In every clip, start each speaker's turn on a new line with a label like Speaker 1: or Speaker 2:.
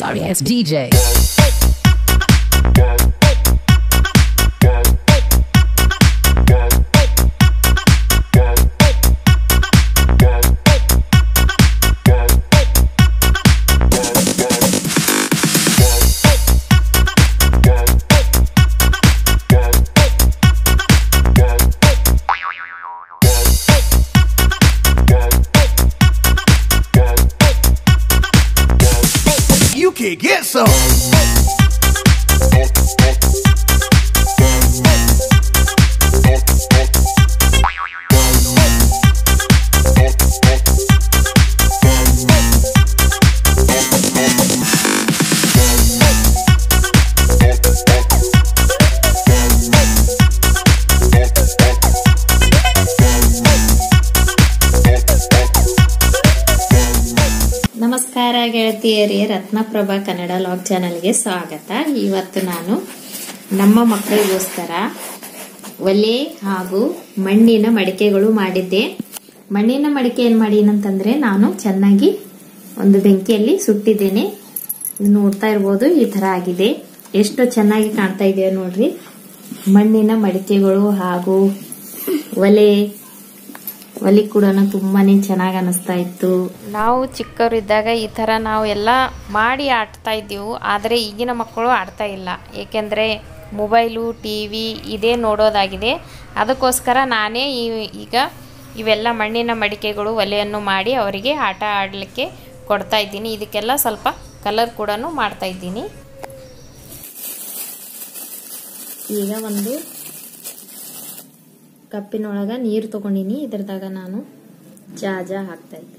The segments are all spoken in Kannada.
Speaker 1: sorry ass DJ.
Speaker 2: You can get some.
Speaker 3: ನಮಸ್ಕಾರ ಗೆಳತಿಯರೇ ರತ್ನಪ್ರಭಾ ಕನ್ನಡ ಲಾಗ್ ಚಾನಲ್ಗೆ ಸ್ವಾಗತ ಇವತ್ತು ನಾನು ನಮ್ಮ ಮಕ್ಕಳಿಗೋಸ್ಕರ ಒಲೆ ಹಾಗೂ ಮಣ್ಣಿನ ಮಡಿಕೆಗಳು ಮಾಡಿದ್ದೆ ಮಣ್ಣಿನ ಮಡಿಕೆ ಏನ್ ಮಾಡೀನಂತಂದ್ರೆ ನಾನು ಚೆನ್ನಾಗಿ ಒಂದು ಬೆಂಕಿಯಲ್ಲಿ ಸುಟ್ಟಿದ್ದೇನೆ ಇದು ನೋಡ್ತಾ ಇರ್ಬೋದು ಈ ತರ ಆಗಿದೆ ಎಷ್ಟು ಚೆನ್ನಾಗಿ ಕಾಣ್ತಾ ಇದೆ ನೋಡ್ರಿ ಮಣ್ಣಿನ ಮಡಿಕೆಗಳು ಹಾಗೂ ಒಲೆ ಒಲಿ ಕೂಡ ತುಂಬಾನೇ ಚೆನ್ನಾಗಿ ಅನಿಸ್ತಾ ಇತ್ತು
Speaker 4: ನಾವು ಚಿಕ್ಕವರಿದ್ದಾಗ ಈ ಥರ ನಾವು ಎಲ್ಲ ಮಾಡಿ ಆಡ್ತಾ ಇದ್ದೀವಿ ಆದರೆ ಈಗಿನ ಮಕ್ಕಳು ಆಡ್ತಾ ಇಲ್ಲ ಏಕೆಂದರೆ ಮೊಬೈಲು ಟಿ ವಿ ಇದೇ ನೋಡೋದಾಗಿದೆ ಅದಕ್ಕೋಸ್ಕರ ನಾನೇ ಈ ಈಗ ಇವೆಲ್ಲ ಮಣ್ಣಿನ ಮಡಿಕೆಗಳು ಒಲೆಯನ್ನು ಮಾಡಿ ಅವರಿಗೆ ಆಟ ಆಡಲಿಕ್ಕೆ ಕೊಡ್ತಾ ಇದ್ದೀನಿ ಇದಕ್ಕೆಲ್ಲ ಸ್ವಲ್ಪ ಕಲರ್ ಕೂಡ ಮಾಡ್ತಾ ಇದ್ದೀನಿ
Speaker 3: ಈಗ ಒಂದು ಕಪ್ಪಿನೊಳಗ ನೀರು ತಗೊಂಡಿನಿ ಇದ್ರದಾಗ ನಾನು ಜಾಜ ಹಾಕ್ತಾ ಇದ್ದೆ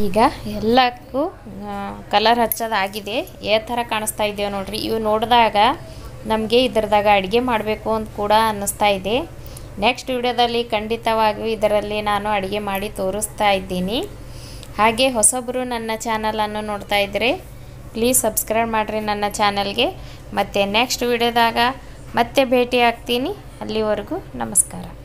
Speaker 4: ಈಗ ಎಲ್ಲಕ್ಕೂ ಕಲರ್ ಹಚ್ಚೋದಾಗಿದೆ ಯಾವ ಥರ ಕಾಣಿಸ್ತಾ ಇದೆಯೋ ನೋಡ್ರಿ ಇವು ನೋಡಿದಾಗ ನಮಗೆ ಇದರದಾಗ ಅಡುಗೆ ಮಾಡಬೇಕು ಅಂತ ಕೂಡ ಅನ್ನಿಸ್ತಾ ಇದೆ ನೆಕ್ಸ್ಟ್ ವಿಡಿಯೋದಲ್ಲಿ ಖಂಡಿತವಾಗಿಯೂ ಇದರಲ್ಲಿ ನಾನು ಅಡುಗೆ ಮಾಡಿ ತೋರಿಸ್ತಾ ಇದ್ದೀನಿ ಹಾಗೆ ಹೊಸಬರು ನನ್ನ ಚಾನಲನ್ನು ನೋಡ್ತಾ ಇದ್ದರೆ ಪ್ಲೀಸ್ ಸಬ್ಸ್ಕ್ರೈಬ್ ಮಾಡಿರಿ ನನ್ನ ಚಾನಲ್ಗೆ ಮತ್ತು ನೆಕ್ಸ್ಟ್ ವಿಡಿಯೋದಾಗ ಮತ್ತೆ ಭೇಟಿ ಆಗ್ತೀನಿ ಅಲ್ಲಿವರೆಗೂ ನಮಸ್ಕಾರ